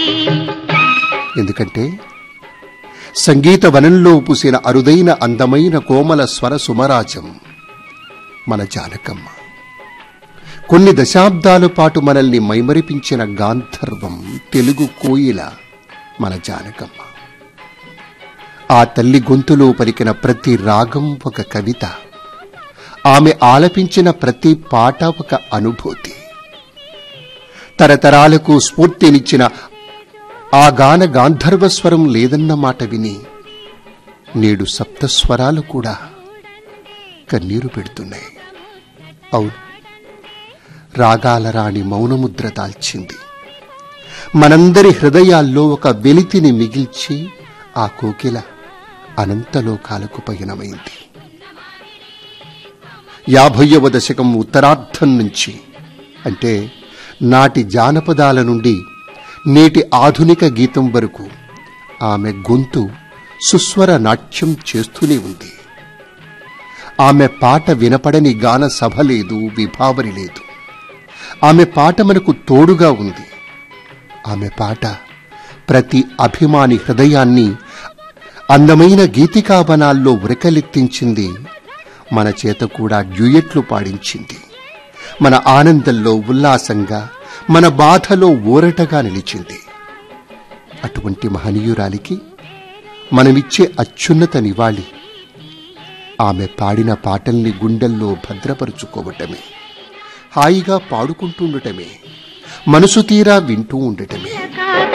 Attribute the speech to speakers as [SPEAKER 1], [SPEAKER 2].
[SPEAKER 1] ఎందుకంటే సంగీత వనంలో పూసిన అరుదైన అందమైన కోమల స్వర సుమరాజం మన జానకమ్మ కొన్ని దశాబ్దాల పాటు మనల్ని మైమరిపించిన గాంధర్వం తెలుగు కోయిల మన జానకమ్మ ఆ తల్లి గొంతులో పలికిన ప్రతి రాగం ఒక కవిత ఆమె ఆలపించిన ప్రతి పాట ఒక అనుభూతి తరతరాలకు స్ఫూర్తినిచ్చిన ఆ గాన గాంధర్వస్వరం లేదన్న మాట విని నేడు సప్తస్వరాలు కూడా కన్నీరు పెడుతున్నాయి అవును రాగాల రాణి మౌనముద్ర దాల్చింది మనందరి హృదయాల్లో ఒక వెలితిని మిగిల్చి ఆ కోకిల అనంతలోకాలకు పయనమైంది యాభైవ దశకం ఉత్తరార్థం నుంచి అంటే నాటి జానపదాల నుండి నేటి ఆధునిక గీతం వరకు ఆమె గొంతు సుస్వర నాట్యం చేస్తూనే ఉంది ఆమె పాట వినపడని గాన సభ లేదు విభావరి లేదు ఆమె పాట మనకు తోడుగా ఉంది ఆమె పాట ప్రతి అభిమాని హృదయాన్ని అందమైన గీతికావనాల్లో ఉరకలెత్తించింది మన చేత కూడా డ్యూయట్లు పాడించింది మన ఆనందంలో ఉల్లాసంగా మన బాధలో ఊరటగా నిలిచింది అటువంటి మహనీయురాలికి మనమిచ్చే అత్యున్నత నివాళి ఆమె పాడిన పాటల్ని గుండెల్లో భద్రపరుచుకోవటమే హాయిగా పాడుకుంటుండటమే మనసు తీరా వింటూ ఉండటమే
[SPEAKER 2] కాక